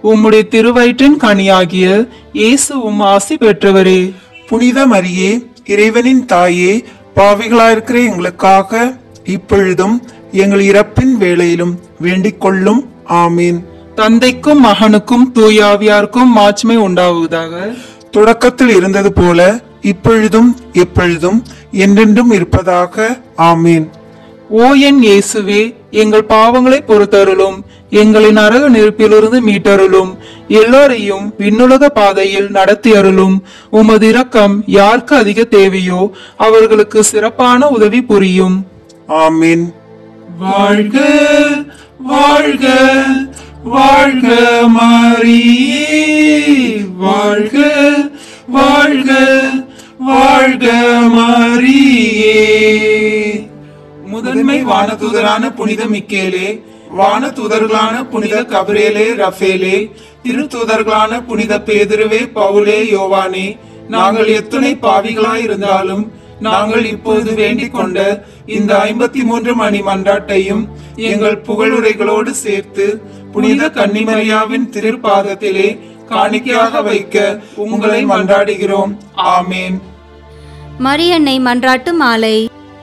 உம்முடைய திருவயிற்றின் கனியாகிய இயேசுவும் ஆசி பெற்றவரே புனித மரியே இறைவனின் தாயே பாவிகளாயிருக்கிற எங்களுக்காக இப்பொழுதும் எங்கள் இறப்பின் வேளையிலும் வேண்டிக் கொள்ளும் ஆமீன் தந்தைக்கும் மகனுக்கும் தூயாவியாருக்கும் மாட்சிமை உண்டாவதாக தொடக்கத்தில் இருந்தது போல இப்பொழுதும் எப்பொழுதும் என்றென்றும் இருப்பதாக ஆமீன் ஓ என் இயேசுவே எங்கள் பாவங்களை பொறுத்தருளும் எங்களை நரக நெருப்பிலிருந்து மீட்டருளும் எல்லோரையும் விண்ணுலக பாதையில் நடத்தி அருளும் உமது இரக்கம் யாருக்கு அதிக தேவையோ அவர்களுக்கு சிறப்பான உதவி புரியும் ஆமீன் வாழ்க வாழ்க வாழ்க மாரியே வாழ்க வாழ்க வாழ்க மாரியே முதன்மை வானதூதரான புனித மிக்கேலே வானதூதர்களான புனித கபிரேலே ரஃபேலே திருத்தூதர்களான புனித பேதுருவே பவுலே யோவானே நாங்கள் எத்துணை பாவிகளாய் இருந்தாலும் நாங்கள் இப்போது வேண்டிக் கொண்ட இந்த ஐம்பத்தி மூன்று மணி மன்றாட்டையும் எங்கள் புகழுரைகளோடு சேர்த்து புனித கன்னிமரியாவின் திருப்பாதத்திலே காணிக்கையாக வைக்க உங்களை மன்றாடுகிறோம் ஆமேன் மரியன்னை மன்றாட்டு மாலை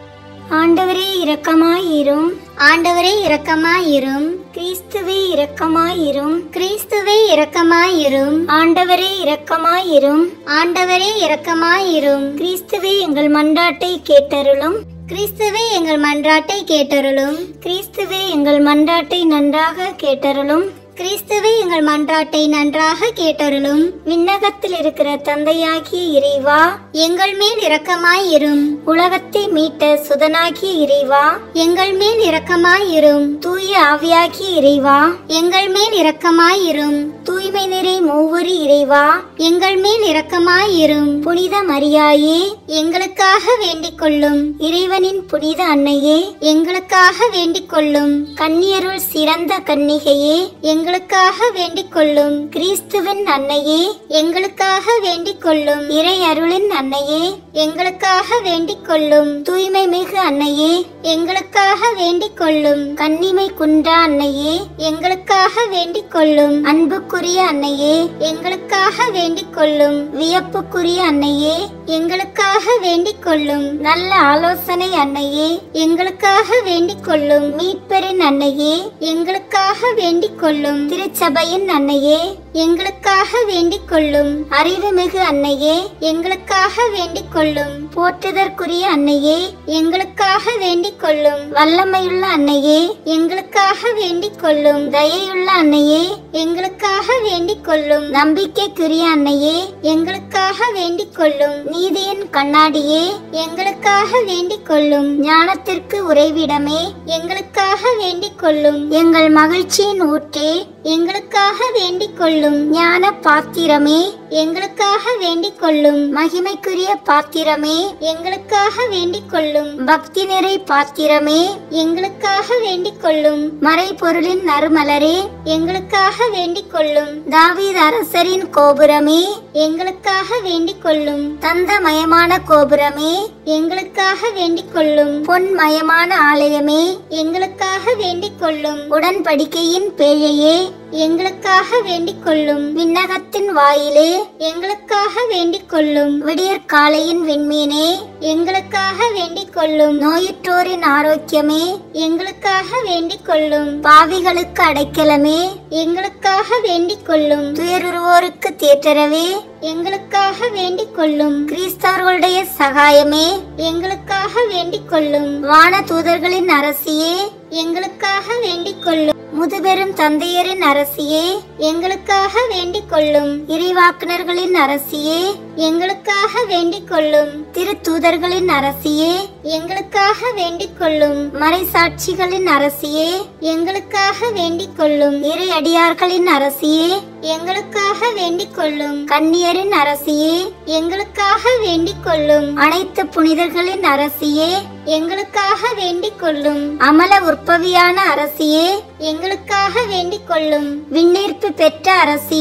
ஆண்டவரே இரக்கமாயிரும் ஆண்டவரே இரக்கமாயிரும் கிறிஸ்துவே இரக்கமாயிரும் கிறிஸ்துவே இரக்கமாயிரும் ஆண்டவரே இரக்கமாயிரும் ஆண்டவரே இரக்கமாயிரும் கிறிஸ்துவே எங்கள் மன்றாட்டை கேட்டருளும் கிறிஸ்துவே எங்கள் மன்றாட்டை கேட்டருளும் கிறிஸ்துவே எங்கள் மன்றாட்டை நன்றாக கேட்டருளும் கிறிஸ்துவே எங்கள் மன்றாட்டை நன்றாக கேட்டருளும் விண்ணகத்தில் இருக்கிற தந்தையாகிய இறைவா எங்கள் மேல் இரக்கமாயிரும் உலகத்தை மீட்ட சுதனாகிய இறைவா எங்கள் மேல் இரக்கமாயிரும் தூய ஆவியாகிய இறைவா எங்கள் மேல் இரக்கமாயிரும் தூய்மை நிறை மூவரு இறைவா எங்கள் மேல் இரக்கமாயிரும் புனித மரியாயே எங்களுக்காக வேண்டிக் கொள்ளும் இறைவனின் புனித அன்னையே எங்களுக்காக வேண்டிக் கொள்ளும் கன்னியருள் சிறந்த கன்னிகையே எங்களுக்காக வேண்டிக் கொள்ளும் கிறிஸ்துவின் அன்னையே எங்களுக்காக வேண்டிக் கொள்ளும் இறை அருளின் அன்னையே எங்களுக்காக வேண்டிக் கொள்ளும் தூய்மை மிகு அன்னையே எங்களுக்காக வேண்டிக் கொள்ளும் கன்னிமை குன்றா அன்னையே எங்களுக்காக வேண்டிக் கொள்ளும் அன்புக்குரிய அன்னையே எங்களுக்காக வேண்டிக் கொள்ளும் வியப்புக்குரிய அன்னையே எங்களுக்காக வேண்டிக் கொள்ளும் நல்ல ஆலோசனை அன்னையே எங்களுக்காக வேண்டிக் கொள்ளும் மீட்பரின் அன்னையே எங்களுக்காக வேண்டிக் கொள்ளும் திருச்சபையின் அன்னையே எங்களுக்காக வேண்டிக் கொள்ளும் அறிவுமிகு அன்னையே எங்களுக்காக வேண்டிக் கொள்ளும் போற்றுதற்குரிய அன்னையே எங்களுக்காக வேண்டிக் கொள்ளும் வல்லமையுள்ள அன்னையே எங்களுக்காக வேண்டிக் கொள்ளும் தயையுள்ள அன்னையே எங்களுக்காக வேண்டிக் கொள்ளும் நம்பிக்கைக்குரிய அன்னையே எங்களுக்காக வேண்டிக் கொள்ளும் நீதியின் கண்ணாடியே எங்களுக்காக வேண்டிக் கொள்ளும் ஞானத்திற்கு உறைவிடமே எங்களுக்காக வேண்டிக் கொள்ளும் எங்கள் மகிழ்ச்சியின் ஊற்றே எங்களுக்காக வேண்டிக் கொள்ளும் ஞான பாத்திரமே எங்களுக்காக வேண்டிக் கொள்ளும் மகிமைக்குரிய பாத்திரமே எங்களுக்காக வேண்டிக் கொள்ளும் பக்தி நிறை பாத்திரமே எங்களுக்காக வேண்டிக் கொள்ளும் மறைபொருளின் நறுமலரே எங்களுக்காக வேண்டிக் கொள்ளும் தாவீது அரசரின் கோபுரமே எங்களுக்காக வேண்டிக் கொள்ளும் தந்தமயமான கோபுரமே எங்களுக்காக வேண்டிக் கொள்ளும் பொன்மயமான ஆலயமே எங்களுக்காக வேண்டிக் கொள்ளும் உடன்படிக்கையின் பேழையே எங்களுக்காக வேண்டிக் கொள்ளும் விண்ணகத்தின் வாயிலே எங்களுக்காக வேண்டிக் கொள்ளும் விடியற் காலையின் விண்மீனே எங்களுக்காக வேண்டிக் கொள்ளும் நோயுற்றோரின் ஆரோக்கியமே எங்களுக்காக வேண்டிக் கொள்ளும் பாவிகளுக்கு அடைக்கலமே எங்களுக்காக வேண்டிக் கொள்ளும் துயருவோருக்கு தேற்றரவே எங்களுக்காக வேண்டிக் கொள்ளும் கிறிஸ்தவர்களுடைய சகாயமே எங்களுக்காக வேண்டிக் கொள்ளும் வான தூதர்களின் அரசியே எங்களுக்காக வேண்டிக் கொள்ளும் முதுபெரும் தந்தையரின் அரசியே எங்களுக்காக வேண்டிக் கொள்ளும் இறைவாக்குனர்களின் அரசியே எங்களுக்காக வேண்டிக் கொள்ளும் திருத்தூதர்களின் அரசியே எங்களுக்காக வேண்டிக் கொள்ளும் மறைசாட்சிகளின் அரசியே எங்களுக்காக வேண்டிக் கொள்ளும் இறை அடியார்களின் அரசியே எங்களுக்காக வேண்டிக் கொள்ளும் கன்னியரின் அரசியே எங்களுக்காக வேண்டிக் கொள்ளும் அனைத்து புனிதர்களின் அரசியே எங்களுக்காக வேண்டிக் கொள்ளும் அமல உற்பவியான அரசியே எங்களுக்காக வேண்டிக் கொள்ளும் விண்ணீர்ப்பு பெற்ற அரசியே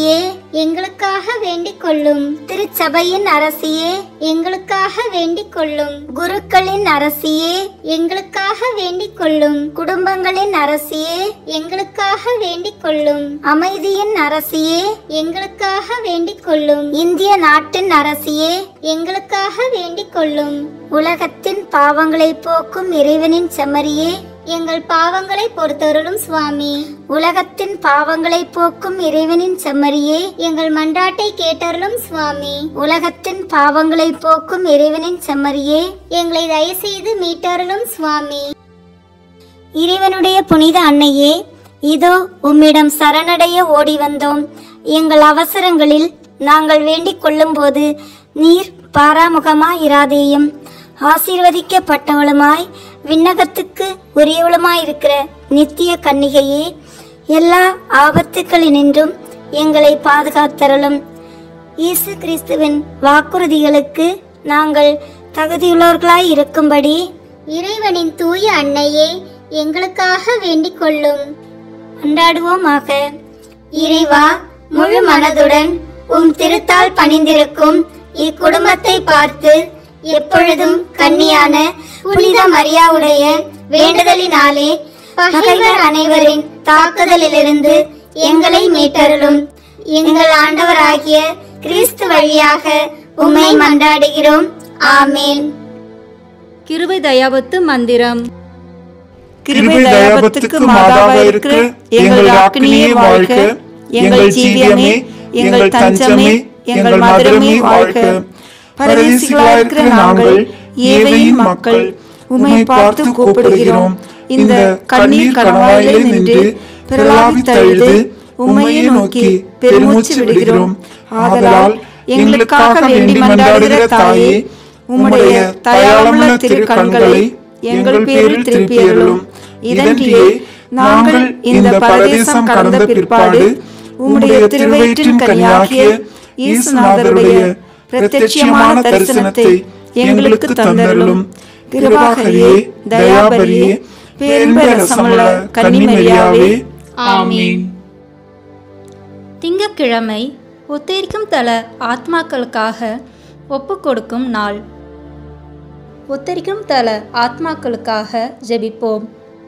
எங்களுக்காக வேண்டிக் கொள்ளும் திருச்சபையின் அரசியே எங்களுக்காக வேண்டிக் கொள்ளும் குருக்களின் அரசியே எங்களுக்காக வேண்டிக் கொள்ளும் குடும்பங்களின் அரசியே எங்களுக்காக வேண்டிக் கொள்ளும் அமைதியின் அரசியே எங்களுக்காக வேண்டிக் கொள்ளும் இந்திய நாட்டின் அரசியே எங்களுக்காக வேண்டிக் கொள்ளும் உலகத்தின் பாவங்களை போக்கும் இறைவனின் செம்மறியே எங்கள் பாவங்களை பொறுத்தருளும் சுவாமி உலகத்தின் பாவங்களை போக்கும் இறைவனின் செம்மறியே எங்கள் மன்றாட்டை கேட்டருளும் சுவாமி உலகத்தின் பாவங்களை போக்கும் இறைவனின் செம்மறியே எங்களை தயவுசெய்து மீட்டருளும் சுவாமி இறைவனுடைய புனித அன்னையே இதோ உம்மிடம் சரணடைய ஓடி வந்தோம் எங்கள் அவசரங்களில் நாங்கள் வேண்டிக் கொள்ளும்போது நீர் பாராமுகமாயிராதேயும் ஆசீர்வதிக்கப்பட்டவளுமாய் விண்ணகத்துக்கு உரியவளுமாயிருக்கிற நித்திய கன்னிகையே எல்லா ஆபத்துக்களினின்றும் எங்களை பாதுகாத்தருளும் இயேசு கிறிஸ்துவின் வாக்குறுதிகளுக்கு நாங்கள் தகுதியுள்ளவர்களாய் இருக்கும்படி இறைவனின் தூய அன்னையே எங்களுக்காக வேண்டிக் கொள்ளும் அன்றாடுவோமாக இறைவா முழு மனதுடன் உம் திருத்தால் பணிந்திருக்கும் இக்குடும்பத்தை பார்த்து எப்பொழுதும் கன்னியான புனித மரியாவுடைய வேண்டுதலினாலே பகைவர் அனைவரின் தாக்குதலிலிருந்து எங்களை மீட்டருளும் எங்கள் ஆண்டவராகிய கிறிஸ்து வழியாக உம்மை மன்றாடுகிறோம் ஆமேன் கிருபை தயாபத்து மந்திரம் கிருபை தயாபத்துக்கு மாதாவா இருக்கிற எங்கள் ராக்கினியே வாழ்க எங்கள் ஜீவியமே எங்கள் தஞ்சமே எங்கள் மதுரமே வாழ்க பரதேசிகளாயிருக்கிற நாங்கள் ஏழையின் மக்கள் உம்மை பார்த்து கூப்பிடுகிறோம் இந்த கண்ணீர் கணவாயிலே நின்று பிரலாபித் தழுது உம்மையே நோக்கி பெருமூச்சு விடுகிறோம் ஆதலால் எங்களுக்காக வேண்டி மன்றாடுகிற தாயே உம்முடைய தயாளமுள்ள திரு கண்களை எங்கள் பேரில் திருப்பியருளும் இதன்றியே நாங்கள் இந்த பரதேசம் கடந்த பிற்பாடு உம்முடைய திருவயிற்றின் கனியாகிய இயேசுநாதருடைய பிரத்யட்சியமான தரிசனத்தை எங்களுக்கு தந்தருளும் கிருபாகரியே தயாபரியே பேரரசமுள்ள கன்னிமரியாவே ஆமீன் திங்கட்கிழமை ஒத்தேரிக்கும் தல ஆத்மாக்களுக்காக ஒப்பு கொடுக்கும் நாள் ஒத்தரிக்கும் தல ஆத்மாக்களுக்காக ஜெபிப்போம்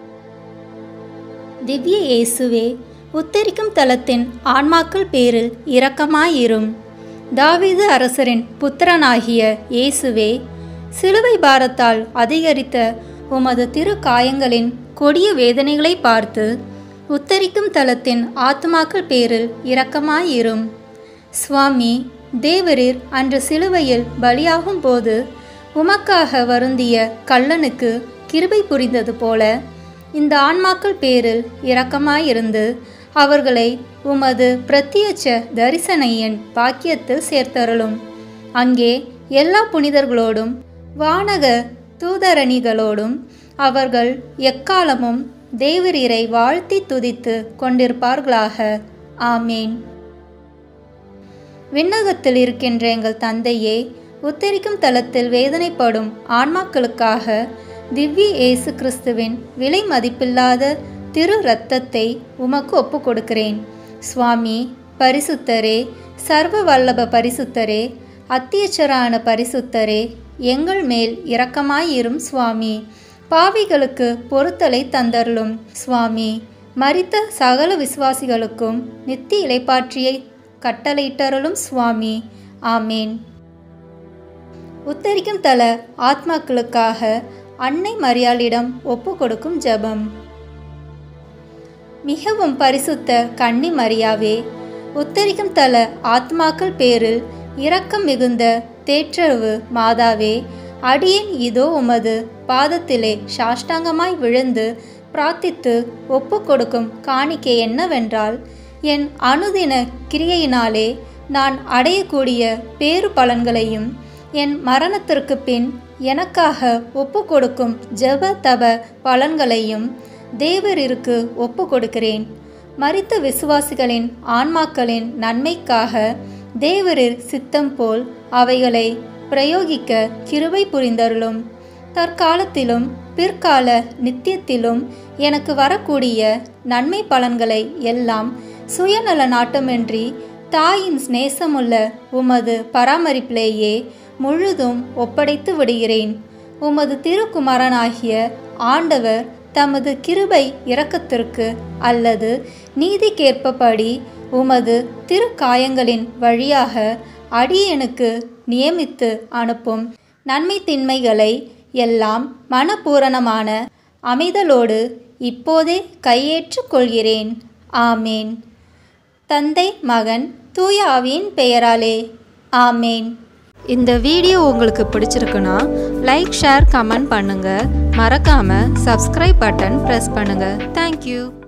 திவ்ய இயேசுவே உத்தரிக்கும் தலத்தின் ஆன்மாக்கள் பேரில் இரக்கமாயிரும் தாவீது அரசரின் புத்திரனாகிய இயேசுவே சிலுவை பாரத்தால் அதிகரித்த உமது திரு காயங்களின் கொடிய வேதனைகளை பார்த்து உத்தரிக்கும் தலத்தின் ஆத்மாக்கள் பேரில் இரக்கமாயிரும் சுவாமி தேவரீர் அன்று சிலுவையில் பலியாகும் போது உமக்காக வருந்திய கள்ளனுக்கு கிருபை புரிந்தது போல இந்த ஆன்மாக்கள் பேரில் இரக்கமாயிருந்து அவர்களை உமது பிரத்யட்ச தரிசனையின் பாக்கியத்தில் சேர்த்தருளும் அங்கே எல்லா புனிதர்களோடும் வானக தூதரணிகளோடும் அவர்கள் எக்காலமும் தேவரீரை வாழ்த்தி துதித்து கொண்டிருப்பார்களாக ஆமேன் விண்ணகத்தில் இருக்கின்ற எங்கள் தந்தையே உத்தரிக்கும் தலத்தில் வேதனைப்படும் ஆன்மாக்களுக்காக திவ்ய இயேசு கிறிஸ்துவின் விலை மதிப்பில்லாத திரு இரத்தத்தை உமக்கு ஒப்புக் கொடுக்கிறேன் சுவாமி பரிசுத்தரே சர்வ வல்லப பரிசுத்தரே அத்தியச்சரான பரிசுத்தரே எங்கள் மேல் இரக்கமாயிரும் சுவாமி பாவிகளுக்கு பொறுத்தலை தந்தருளும் சுவாமி மரித்த சகல விசுவாசிகளுக்கும் நித்திய இலைப்பாற்றியை கட்டளையிட்டருளும் சுவாமி ஆமேன் உத்தரிக்கும் தல ஆத்மாக்களுக்காக அன்னை மரியாளிடம் ஒப்பு கொடுக்கும் ஜெபம் மிகவும் பரிசுத்த கன்னி மரியாவே உத்தரிக்கும் தல ஆத்மாக்கள் பேரில் இரக்கம் மிகுந்த தேற்றரவு மாதாவே அடியேன் இதோ உமது பாதத்திலே சாஷ்டாங்கமாய் விழுந்து பிரார்த்தித்து ஒப்பு கொடுக்கும் காணிக்கை என்னவென்றால் என் அனுதின கிரியையினாலே நான் அடையக்கூடிய பேறு பலன்களையும் என் மரணத்திற்கு பின் எனக்காக ஒப்பு கொடுக்கும் ஜெப தப பலன்களையும் தேவரிற்கு ஒப்பு கொடுக்கிறேன் மரித்த விசுவாசிகளின் ஆன்மாக்களின் நன்மைக்காக தேவரிர் சித்தம் போல் அவைகளை பிரயோகிக்க கிருபை புரிந்தருளும் தற்காலத்திலும் பிற்கால நித்தியத்திலும் எனக்கு வரக்கூடிய நன்மை பலன்களை எல்லாம் சுயநல நாட்டமின்றி தாயின் சிநேசமுள்ள உமது பராமரிப்பிலேயே முழுதும் ஒப்படைத்து விடுகிறேன் உமது திருக்குமாரனாகிய ஆண்டவர் தமது கிருபை இரக்கத்திற்கு அல்லது நீதிக்கேற்பபடி உமது திருக்காயங்களின் வழியாக அடியனுக்கு நியமித்து அனுப்பும் நன்மை தின்மைகளை எல்லாம் மனப்பூரணமான அமைதலோடு இப்போதே கையேற்றுக் கொள்கிறேன் ஆமேன் தந்தை மகன் தூய ஆவியின் பெயராலே ஆமேன் இந்த வீடியோ உங்களுக்கு பிடிச்சிருக்குன்னா லைக் ஷேர் கமெண்ட் பண்ணுங்கள் மறக்காமல் சப்ஸ்கிரைப் பட்டன் ப்ரெஸ் பண்ணுங்கள் தேங்க்யூ